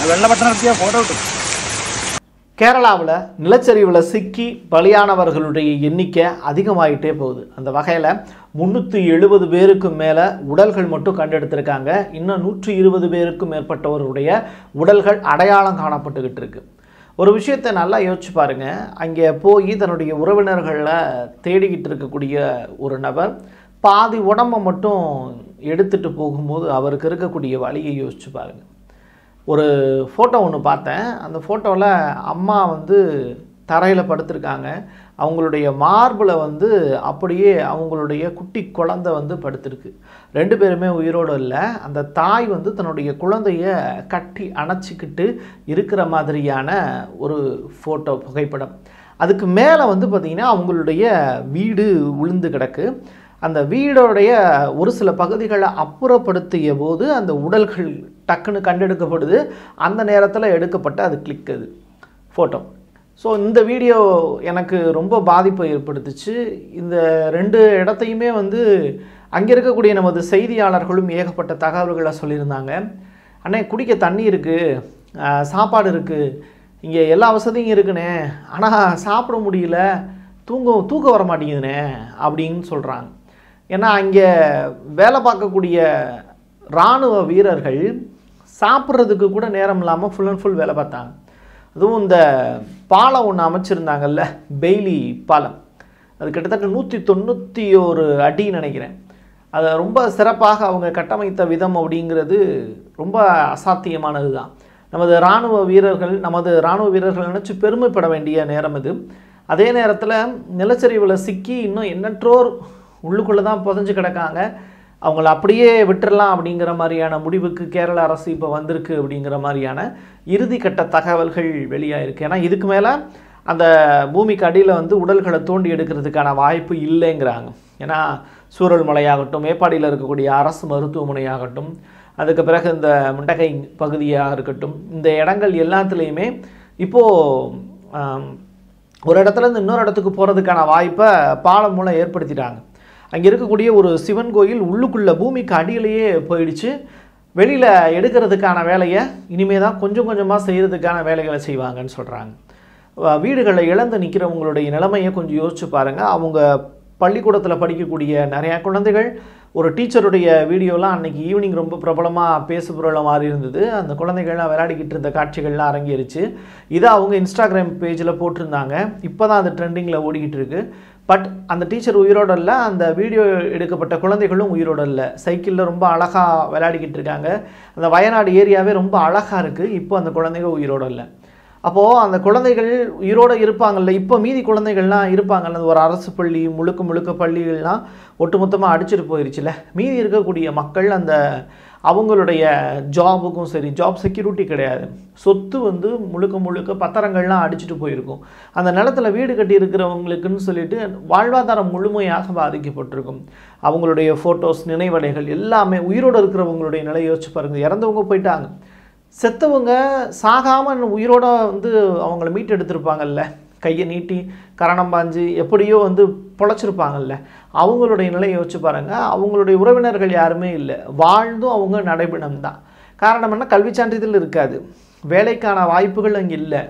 വെള്ളപട്ടണം നടത്തിയ ഫോട്ടോ കിട്ടും கேரளாவில் நிலச்சரிவில் சிக்கி பலியானவர்களுடைய எண்ணிக்கை அதிகமாயிட்டே போகுது அந்த வகையில் முந்நூற்றி எழுபது பேருக்கும் மேலே உடல்கள் மட்டும் கண்டெடுத்திருக்காங்க இன்னும் நூற்றி இருபது பேருக்கும் மேற்பட்டவருடைய உடல்கள் அடையாளம் காணப்பட்டுக்கிட்டு இருக்கு ஒரு விஷயத்தை நல்லா யோசிச்சு பாருங்க அங்கே போய் தன்னுடைய உறவினர்களை தேடிக்கிட்டு இருக்கக்கூடிய ஒரு நபர் பாதி உடம்பை மட்டும் எடுத்துட்டு போகும்போது அவருக்கு இருக்கக்கூடிய வழியை யோசிச்சு பாருங்க ஒரு ஃபோட்டோ ஒன்று பார்த்தேன் அந்த ஃபோட்டோவில் அம்மா வந்து தரையில் படுத்திருக்காங்க அவங்களுடைய மார்பில் வந்து அப்படியே அவங்களுடைய குட்டி குழந்தை வந்து படுத்திருக்கு ரெண்டு பேருமே உயிரோடு இல்லை அந்த தாய் வந்து தன்னுடைய குழந்தைய கட்டி அணைச்சிக்கிட்டு இருக்கிற மாதிரியான ஒரு ஃபோட்டோ புகைப்படம் அதுக்கு மேலே வந்து பார்த்திங்கன்னா அவங்களுடைய வீடு விழுந்து கிடக்கு அந்த வீடோடைய ஒரு சில பகுதிகளை அப்புறப்படுத்திய போது அந்த உடல்கள் டக்குன்னு கண்டெடுக்கப்படுது அந்த நேரத்தில் எடுக்கப்பட்ட அது கிளிக் அது ஃபோட்டோ ஸோ இந்த வீடியோ எனக்கு ரொம்ப பாதிப்பை ஏற்படுத்துச்சு இந்த ரெண்டு இடத்தையுமே வந்து அங்கே இருக்கக்கூடிய நமது செய்தியாளர்களும் ஏகப்பட்ட தகவல்களை சொல்லியிருந்தாங்க அண்ணே குடிக்க தண்ணி இருக்குது சாப்பாடு இருக்குது இங்கே எல்லா வசதியும் இருக்குண்ணே ஆனால் சாப்பிட முடியல தூங்க தூக்கம் வர மாட்டேங்குதுண்ணே அப்படின்னு சொல்கிறாங்க ஏன்னா அங்கே வேலை பார்க்கக்கூடிய இராணுவ வீரர்கள் சாப்பிட்றதுக்கு கூட நேரம் இல்லாமல் ஃபுல் அண்ட் ஃபுல் வேலை பார்த்தாங்க அதுவும் இந்த பாலம் ஒன்று அமைச்சிருந்தாங்கல்ல பெய்லி பாலம் அது கிட்டத்தட்ட நூற்றி தொண்ணூற்றி ஒரு அடி நினைக்கிறேன் அதை ரொம்ப சிறப்பாக அவங்க கட்டமைத்த விதம் அப்படிங்கிறது ரொம்ப அசாத்தியமானது தான் நமது இராணுவ வீரர்கள் நமது இராணுவ வீரர்கள் நினச்சி பெருமைப்பட வேண்டிய நேரம் இது அதே நேரத்தில் நிலச்சரிவில் சிக்கி இன்னும் எண்ணற்றோர் உள்ளுக்குள்ளே தான் புதஞ்சு கிடக்காங்க அவங்கள அப்படியே விட்டுறலாம் அப்படிங்கிற மாதிரியான முடிவுக்கு கேரள அரசு இப்போ வந்திருக்கு அப்படிங்கிற மாதிரியான இறுதிக்கட்ட தகவல்கள் வெளியாயிருக்கு ஏன்னா இதுக்கு மேலே அந்த பூமிக்கு அடியில் வந்து உடல்களை தோண்டி எடுக்கிறதுக்கான வாய்ப்பு இல்லைங்கிறாங்க ஏன்னா சூரல் மலையாகட்டும் மேப்பாடியில் இருக்கக்கூடிய அரசு மருத்துவமனையாகட்டும் அதுக்கு பிறகு இந்த முண்டகை பகுதியாக இருக்கட்டும் இந்த இடங்கள் எல்லாத்துலேயுமே இப்போது ஒரு இடத்துல இருந்து இன்னொரு இடத்துக்கு போகிறதுக்கான வாய்ப்பை பாலம் மூலம் ஏற்படுத்திட்டாங்க அங்கே இருக்கக்கூடிய ஒரு சிவன் கோயில் உள்ளுக்குள்ள பூமிக்கு அடியிலேயே போயிடுச்சு வெளியில் எடுக்கிறதுக்கான வேலையை இனிமே தான் கொஞ்சம் கொஞ்சமாக செய்கிறதுக்கான வேலைகளை செய்வாங்கன்னு சொல்கிறாங்க வீடுகளில் இழந்து நிற்கிறவங்களுடைய நிலைமையை கொஞ்சம் யோசிச்சு பாருங்கள் அவங்க பள்ளிக்கூடத்தில் படிக்கக்கூடிய நிறையா குழந்தைகள் ஒரு டீச்சருடைய வீடியோலாம் அன்றைக்கி ஈவினிங் ரொம்ப பிரபலமாக பேசுபொருளாக மாறி இருந்தது அந்த குழந்தைகள்லாம் விளையாடிக்கிட்டு இருந்த காட்சிகள்லாம் அரங்கேறிச்சு இதை அவங்க இன்ஸ்டாகிராம் பேஜில் போட்டிருந்தாங்க இப்போ தான் அது ட்ரெண்டிங்கில் ஓடிக்கிட்டு இருக்கு பட் அந்த டீச்சர் உயிரோடு இல்லை அந்த வீடியோ எடுக்கப்பட்ட குழந்தைகளும் உயிரோடு இல்லை சைக்கிளில் ரொம்ப அழகாக விளையாடிக்கிட்டு இருக்காங்க அந்த வயநாடு ஏரியாவே ரொம்ப அழகாக இருக்குது இப்போ அந்த குழந்தைங்க உயிரோடு இல்லை அப்போது அந்த குழந்தைகள் உயிரோடு இருப்பாங்கல்ல இப்போ மீதி குழந்தைகள்லாம் இருப்பாங்கல்ல ஒரு அரசு பள்ளி முழுக்க முழுக்க பள்ளிகள்லாம் ஒட்டுமொத்தமாக அடிச்சிட்டு போயிருச்சுல மீதி இருக்கக்கூடிய மக்கள் அந்த அவங்களுடைய ஜாபுக்கும் சரி ஜாப் செக்யூரிட்டி கிடையாது சொத்து வந்து முழுக்க முழுக்க பத்திரங்கள்லாம் அடிச்சுட்டு போயிருக்கும் அந்த நிலத்துல வீடு கட்டி இருக்கிறவங்களுக்குன்னு சொல்லிட்டு வாழ்வாதாரம் முழுமையாக பாதிக்கப்பட்டிருக்கும் அவங்களுடைய ஃபோட்டோஸ் நினைவடைகள் எல்லாமே உயிரோடு இருக்கிறவங்களுடைய நிலை யோசிச்சு பாருங்கள் இறந்தவங்க போயிட்டாங்க செத்தவங்க சாகாமல் உயிரோட வந்து அவங்கள மீட்டு எடுத்திருப்பாங்கல்ல கையை நீட்டி கரணம் பாஞ்சு எப்படியோ வந்து பொழைச்சிருப்பாங்கல்ல அவங்களுடைய நிலையை யோசிச்சு பாருங்கள் அவங்களுடைய உறவினர்கள் யாருமே இல்லை வாழ்ந்தும் அவங்க நடைபெணம் தான் காரணம் என்ன கல்வி சான்றிதழ் இருக்காது வேலைக்கான வாய்ப்புகள் அங்கே இல்லை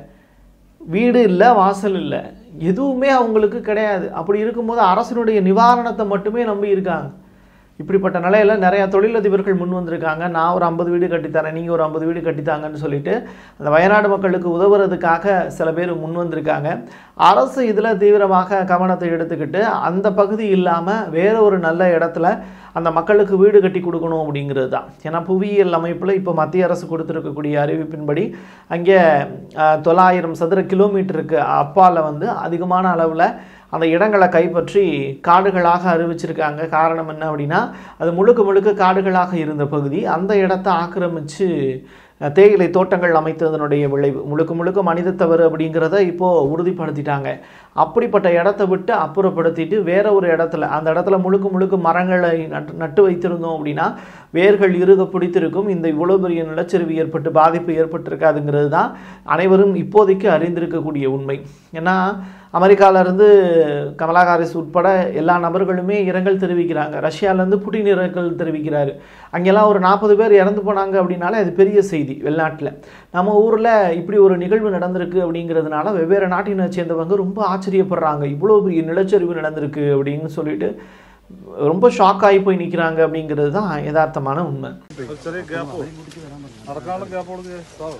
வீடு இல்லை வாசல் இல்லை எதுவுமே அவங்களுக்கு கிடையாது அப்படி இருக்கும்போது அரசினுடைய நிவாரணத்தை மட்டுமே நம்பி இருக்காங்க இப்படிப்பட்ட நிலையில் நிறையா தொழிலதிபர்கள் முன் வந்திருக்காங்க நான் ஒரு ஐம்பது வீடு கட்டித்தரேன் நீங்கள் ஒரு ஐம்பது வீடு கட்டித்தாங்கன்னு சொல்லிட்டு அந்த வயநாடு மக்களுக்கு உதவுறதுக்காக சில பேர் முன் வந்திருக்காங்க அரசு இதில் தீவிரமாக கவனத்தை எடுத்துக்கிட்டு அந்த பகுதி இல்லாமல் வேற ஒரு நல்ல இடத்துல அந்த மக்களுக்கு வீடு கட்டி கொடுக்கணும் அப்படிங்கிறது தான் ஏன்னா புவியியல் அமைப்பில் இப்போ மத்திய அரசு கொடுத்துருக்கக்கூடிய அறிவிப்பின்படி அங்கே அஹ், தொள்ளாயிரம் சதுர கிலோமீட்டருக்கு அப்பால் வந்து அதிகமான அளவில் அந்த இடங்களை கைப்பற்றி காடுகளாக அறிவிச்சிருக்காங்க காரணம் என்ன அப்படின்னா அது முழுக்க முழுக்க காடுகளாக இருந்த பகுதி அந்த இடத்த ஆக்கிரமித்து அஹ், தேயிலை தோட்டங்கள் அமைத்ததனுடைய விளைவு முழுக்க முழுக்க மனித தவறு அப்படிங்கிறத இப்போது உறுதிப்படுத்திட்டாங்க அப்படிப்பட்ட இடத்த விட்டு அப்புறப்படுத்திட்டு வேற ஒரு இடத்துல அந்த இடத்துல முழுக்க முழுக்க மரங்களை நட்டு நட்டு வைத்திருந்தோம் அப்படின்னா வேர்கள் இறுக பிடித்திருக்கும் இந்த இவ்வளோ பெரிய நிலச்சரிவு ஏற்பட்டு பாதிப்பு ஏற்பட்டிருக்காதுங்கிறது தான் அனைவரும் இப்போதைக்கு அறிந்திருக்கக்கூடிய உண்மை ஏன்னா அமெரிக்காவிலேருந்து கமலா ஹாரிஸ் உட்பட எல்லா நபர்களுமே இரங்கல் தெரிவிக்கிறாங்க ரஷ்யாவிலேருந்து புட்டின் இரங்கல் தெரிவிக்கிறாரு அங்கெல்லாம் ஒரு நாற்பது பேர் இறந்து போனாங்க அப்படின்னாலே அது பெரிய செய்தி செய்தி வெளிநாட்டில் நம்ம ஊரில் இப்படி ஒரு நிகழ்வு நடந்திருக்கு அப்படிங்கிறதுனால வெவ்வேறு நாட்டினை சேர்ந்தவங்க ரொம்ப ஆச்சரியப்படுறாங்க இவ்வளோ பெரிய நிலச்சரிவு நடந்திருக்கு அப்படின்னு சொல்லிட்டு ரொம்ப ஷாக் ஆகி போய் நிற்கிறாங்க அப்படிங்கிறது தான் யதார்த்தமான உண்மை ഒരു ചെറിയ ഗ്യാപ്പ് നടക്കാനുള്ള ഗ്യാപ്പ് കൊടുക്കുക സാവ്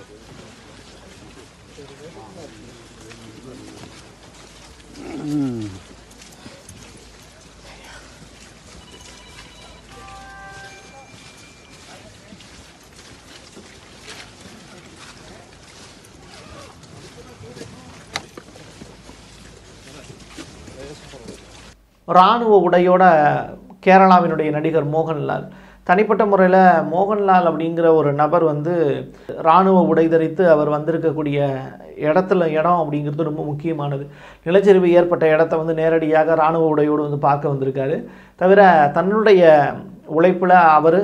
இராணுவ உடையோட கேரளாவினுடைய நடிகர் மோகன்லால் தனிப்பட்ட முறையில் மோகன்லால் அப்படிங்கிற ஒரு நபர் வந்து இராணுவ உடை தரித்து அவர் வந்திருக்கக்கூடிய இடத்துல இடம் அப்படிங்கிறது ரொம்ப முக்கியமானது நிலச்சரிவு ஏற்பட்ட இடத்த வந்து நேரடியாக இராணுவ உடையோடு வந்து பார்க்க வந்திருக்காரு தவிர தன்னுடைய உழைப்பில் அவர்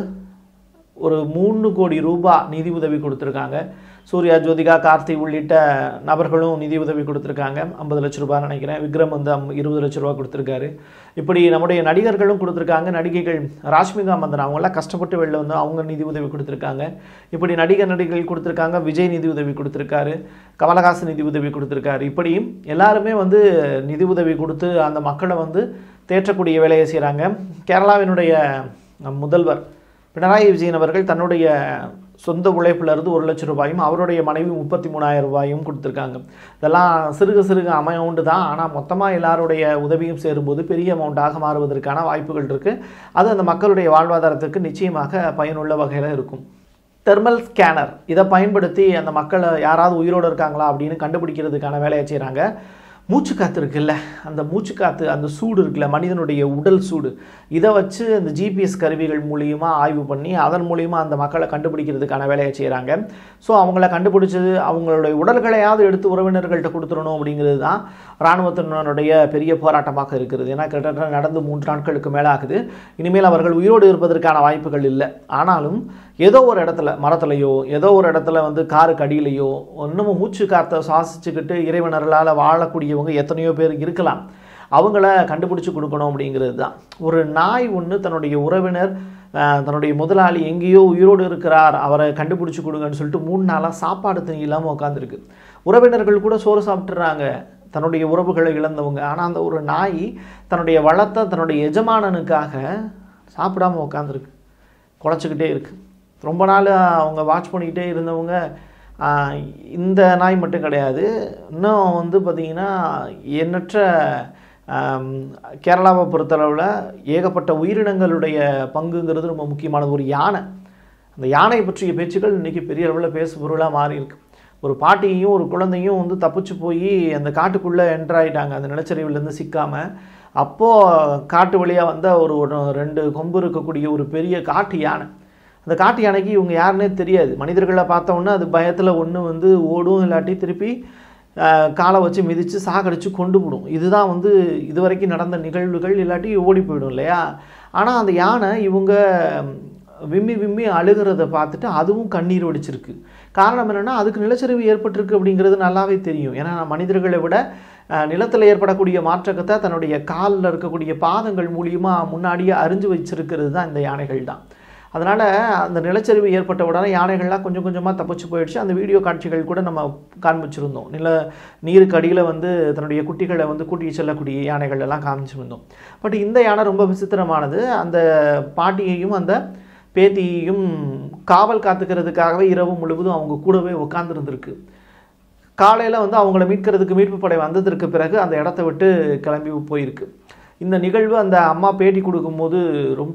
ஒரு மூணு கோடி ரூபாய் நிதி உதவி கொடுத்துருக்காங்க சூர்யா ஜோதிகா கார்த்தி உள்ளிட்ட நபர்களும் நிதி உதவி கொடுத்துருக்காங்க ஐம்பது லட்ச ரூபாய் நினைக்கிறேன் விக்ரம் வந்து அம் இருபது லட்ச ரூபா கொடுத்துருக்காரு இப்படி நம்முடைய நடிகர்களும் கொடுத்துருக்காங்க நடிகைகள் ராஷ்மிகா மந்தன் அவங்களாம் கஷ்டப்பட்டு வெளில வந்து அவங்க நிதி உதவி கொடுத்துருக்காங்க இப்படி நடிகர் நடிகைகள் கொடுத்துருக்காங்க விஜய் நிதி உதவி கொடுத்துருக்காரு கமலஹாசன் நிதி உதவி கொடுத்துருக்காரு இப்படி எல்லாருமே வந்து நிதி உதவி கொடுத்து அந்த மக்களை வந்து தேற்றக்கூடிய வேலையை செய்கிறாங்க கேரளாவினுடைய முதல்வர் பினராயி விஜயன் அவர்கள் தன்னுடைய சொந்த உழைப்பிலிருந்து ஒரு லட்சம் ரூபாயும் அவருடைய மனைவி முப்பத்தி மூணாயிரம் ரூபாயும் கொடுத்துருக்காங்க இதெல்லாம் சிறுக சிறுக அமௌண்ட்டு தான் ஆனால் மொத்தமாக எல்லாருடைய உதவியும் சேரும்போது பெரிய அமௌண்ட்டாக மாறுவதற்கான வாய்ப்புகள் இருக்குது அது அந்த மக்களுடைய வாழ்வாதாரத்துக்கு நிச்சயமாக பயனுள்ள வகையில் இருக்கும் தெர்மல் ஸ்கேனர் இதை பயன்படுத்தி அந்த மக்களை யாராவது உயிரோடு இருக்காங்களா அப்படின்னு கண்டுபிடிக்கிறதுக்கான வேலையை செய்கிறாங்க மூச்சுக்காத்து இருக்குல்ல அந்த மூச்சுக்காத்து அந்த சூடு இருக்குல்ல மனிதனுடைய உடல் சூடு இதை வச்சு அந்த ஜிபிஎஸ் கருவிகள் மூலியமாக ஆய்வு பண்ணி அதன் மூலியமாக அந்த மக்களை கண்டுபிடிக்கிறதுக்கான வேலையை செய்கிறாங்க ஸோ அவங்கள கண்டுபிடிச்சது அவங்களுடைய உடல்களையாவது எடுத்து உறவினர்கள்ட்ட கொடுத்துடணும் அப்படிங்கிறது தான் இராணுவத்தினருடைய பெரிய போராட்டமாக இருக்கிறது ஏன்னா கிட்டத்தட்ட நடந்து மூன்று நாட்களுக்கு மேலே ஆகுது இனிமேல் அவர்கள் உயிரோடு இருப்பதற்கான வாய்ப்புகள் இல்லை ஆனாலும் ஏதோ ஒரு இடத்துல மரத்துலையோ ஏதோ ஒரு இடத்துல வந்து காருக்கு அடியிலையோ இன்னமும் மூச்சு காற்றை சுவாசிச்சுக்கிட்டு இறைவனர்களால் வாழக்கூடியவங்க எத்தனையோ பேர் இருக்கலாம் அவங்கள கண்டுபிடிச்சு கொடுக்கணும் அப்படிங்கிறது தான் ஒரு நாய் ஒன்று தன்னுடைய உறவினர் அஹ், தன்னுடைய முதலாளி எங்கேயோ உயிரோடு இருக்கிறார் அவரை கண்டுபிடிச்சு கொடுங்கன்னு சொல்லிட்டு மூணு நாளாக சாப்பாடு தண்ணி இல்லாமல் உட்காந்துருக்கு உறவினர்கள் கூட சோறு சாப்பிட்றாங்க தன்னுடைய உறவுகளை இழந்தவங்க ஆனால் அந்த ஒரு நாய் தன்னுடைய வளத்தை தன்னுடைய எஜமானனுக்காக சாப்பிடாம உட்காந்துருக்கு குலைச்சிக்கிட்டே இருக்கு ரொம்ப நாள் அவங்க வாட்ச் பண்ணிக்கிட்டே இருந்தவங்க ஆஹ், இந்த நாய் மட்டும் கிடையாது இன்னும் வந்து பார்த்திங்கன்னா எண்ணற்ற ஆம், கேரளாவை பொறுத்தளவில் ஏகப்பட்ட உயிரினங்களுடைய பங்குங்கிறது ரொம்ப முக்கியமானது ஒரு யானை அந்த யானை பற்றிய பேச்சுக்கள் இன்றைக்கி பெரிய அளவில் பேசு பொருளாக மாறி இருக்கு ஒரு பாட்டியையும் ஒரு குழந்தையும் வந்து தப்பிச்சு போய் அந்த காட்டுக்குள்ளே என்ட்ராயிட்டாங்க அந்த நிலச்சரிவுலேருந்து சிக்காமல் அப்போது காட்டு வழியாக வந்த ஒரு ஒரு ரெண்டு கொம்பு இருக்கக்கூடிய ஒரு பெரிய காட்டு யானை அந்த காட்டு யானைக்கு இவங்க யாருன்னே தெரியாது மனிதர்களை பார்த்தோன்னே அது பயத்தில் ஒன்று வந்து ஓடும் இல்லாட்டி திருப்பி ஆஹ், காலை வச்சு மிதித்து சாகடிச்சு கொண்டு போடும் இதுதான் வந்து இதுவரைக்கும் நடந்த நிகழ்வுகள் இல்லாட்டி ஓடி போயிடும் இல்லையா ஆனால் அந்த யானை இவங்க விம்மி விம்மி அழுகிறத பார்த்துட்டு அதுவும் கண்ணீர் வடிச்சிருக்கு காரணம் என்னென்னா அதுக்கு நிலச்சரிவு ஏற்பட்டிருக்கு அப்படிங்கிறது நல்லாவே தெரியும் ஏன்னா மனிதர்களை விட அஹ், நிலத்தில் ஏற்படக்கூடிய மாற்றத்தை தன்னுடைய காலில் இருக்கக்கூடிய பாதங்கள் மூலியமாக முன்னாடியே அறிஞ்சு வச்சிருக்கிறது தான் இந்த யானைகள் தான் அதனால் அந்த நிலச்சரிவு ஏற்பட்ட உடனே யானைகள்லாம் கொஞ்சம் கொஞ்சமாக தப்பிச்சு போயிடுச்சு அந்த வீடியோ காட்சிகள் கூட நம்ம காண்பிச்சிருந்தோம் நில நீருக்கு அடியில் வந்து தன்னுடைய குட்டிகளை வந்து கூட்டி செல்லக்கூடிய யானைகள் எல்லாம் காமிச்சிருந்தோம் பட் இந்த யானை ரொம்ப விசித்திரமானது அந்த பாட்டியையும் அந்த பேத்தியையும் காவல் காத்துக்கிறதுக்காகவே இரவு முழுவதும் அவங்க கூடவே உட்காந்துருந்துருக்கு காலையில் வந்து அவங்கள மீட்கிறதுக்கு மீட்பு படை வந்ததற்கு பிறகு அந்த இடத்த விட்டு கிளம்பி போயிருக்கு இந்த நிகழ்வு அந்த அம்மா பேட்டி கொடுக்கும்போது ரொம்ப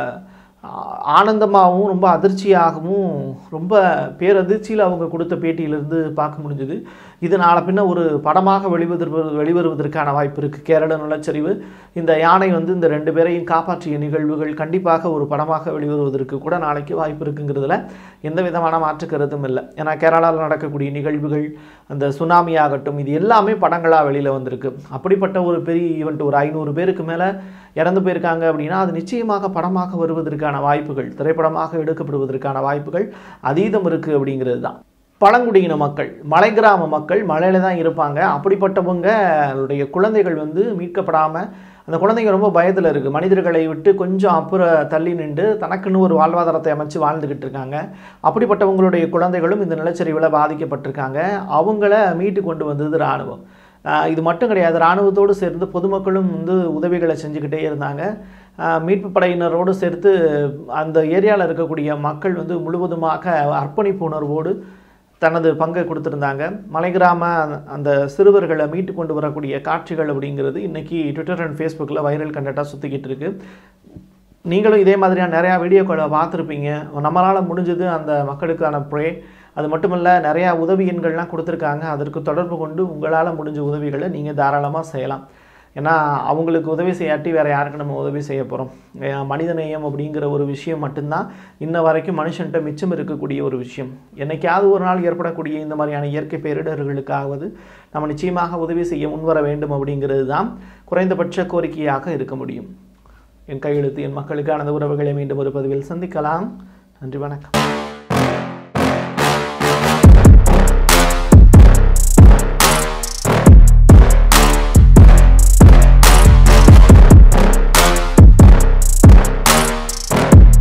ஆ- ஆனந்தமாகவும் ரொம்ப அதிர்ச்சியாகவும் ரொம்ப பேரதிர்ச்சியில் அவங்க கொடுத்த பேட்டியிலிருந்து பார்க்க முடிஞ்சுது இது நாளை பின்ன ஒரு படமாக வெளிவரு வெளிவருவதற்கான வாய்ப்பு இருக்குது கேரள நிலச்சரிவு இந்த யானை வந்து இந்த ரெண்டு பேரையும் காப்பாற்றிய நிகழ்வுகள் கண்டிப்பாக ஒரு படமாக வெளிவருவதற்கு கூட நாளைக்கு வாய்ப்பு இருக்குங்கிறதுல எந்த விதமான மாற்று கருத்தும் இல்லை ஏன்னா கேரளாவில் நடக்கக்கூடிய நிகழ்வுகள் அந்த சுனாமி ஆகட்டும் இது எல்லாமே படங்களாக வெளியில் வந்திருக்கு அப்படிப்பட்ட ஒரு பெரிய ஈவெண்ட் ஒரு ஐநூறு பேருக்கு மேலே இறந்து போயிருக்காங்க அப்படின்னா அது நிச்சயமாக படமாக வருவதற்கான வாய்ப்புகள் திரைப்படமாக எடுக்கப்படுவதற்கான வாய்ப்புகள் அதீதம் இருக்குது அப்படிங்கிறது தான் பழங்குடியின மக்கள் மலை கிராம மக்கள் மலையில தான் இருப்பாங்க அப்படிப்பட்டவங்களுடைய குழந்தைகள் வந்து மீட்கப்படாமல் அந்த குழந்தைங்க ரொம்ப பயத்தில் இருக்குது மனிதர்களை விட்டு கொஞ்சம் அப்புறம் தள்ளி நின்று தனக்குன்னு ஒரு வாழ்வாதாரத்தை அமைச்சு வாழ்ந்துக்கிட்டு இருக்காங்க அப்படிப்பட்டவங்களுடைய குழந்தைகளும் இந்த நிலச்சரிவில் பாதிக்கப்பட்டிருக்காங்க அவங்கள மீட்டு கொண்டு வந்தது இராணுவம் ஆஹ் இது மட்டும் கிடையாது இராணுவத்தோடு சேர்ந்து பொதுமக்களும் வந்து உதவிகளை செஞ்சுக்கிட்டே இருந்தாங்க ஆஹ் மீட்பு படையினரோடு சேர்த்து அந்த ஏரியாவில் இருக்கக்கூடிய மக்கள் வந்து முழுவதுமாக அர்ப்பணிப்பு உணர்வோடு தனது பங்கை கொடுத்துருந்தாங்க மலை கிராம அந்த சிறுவர்களை மீட்டு கொண்டு வரக்கூடிய காட்சிகள் அப்படிங்கிறது இன்னைக்கு ட்விட்டர் அண்ட் ஃபேஸ்புக்கில் வைரல் கண்டென்ட்டாக சுற்றிக்கிட்டு இருக்கு நீங்களும் இதே மாதிரியான நிறையா வீடியோக்களை பார்த்துருப்பீங்க நம்மளால் முடிஞ்சது அந்த மக்களுக்கான ப்ரே அது மட்டும் இல்லை நிறையா உதவி எண்கள்லாம் கொடுத்துருக்காங்க அதற்கு தொடர்பு கொண்டு உங்களால் முடிஞ்ச உதவிகளை நீங்கள் தாராளமாக செய்யலாம் ஏன்னா அவங்களுக்கு உதவி செய்யாட்டி வேறு யாருக்கு நம்ம உதவி செய்ய போகிறோம் மனிதநேயம் அப்படிங்கிற ஒரு விஷயம் மட்டும்தான் இன்ன வரைக்கும் மனுஷன்ட்ட மிச்சம் இருக்கக்கூடிய ஒரு விஷயம் என்னைக்காவது ஒரு நாள் ஏற்படக்கூடிய இந்த மாதிரியான இயற்கை பேரிடர்களுக்காவது நம்ம நிச்சயமாக உதவி செய்ய முன்வர வேண்டும் அப்படிங்கிறது தான் குறைந்தபட்ச கோரிக்கையாக இருக்க முடியும் என் கையெழுத்து என் மக்களுக்கான உறவுகளை மீண்டும் ஒரு பதிவில் சந்திக்கலாம் நன்றி வணக்கம்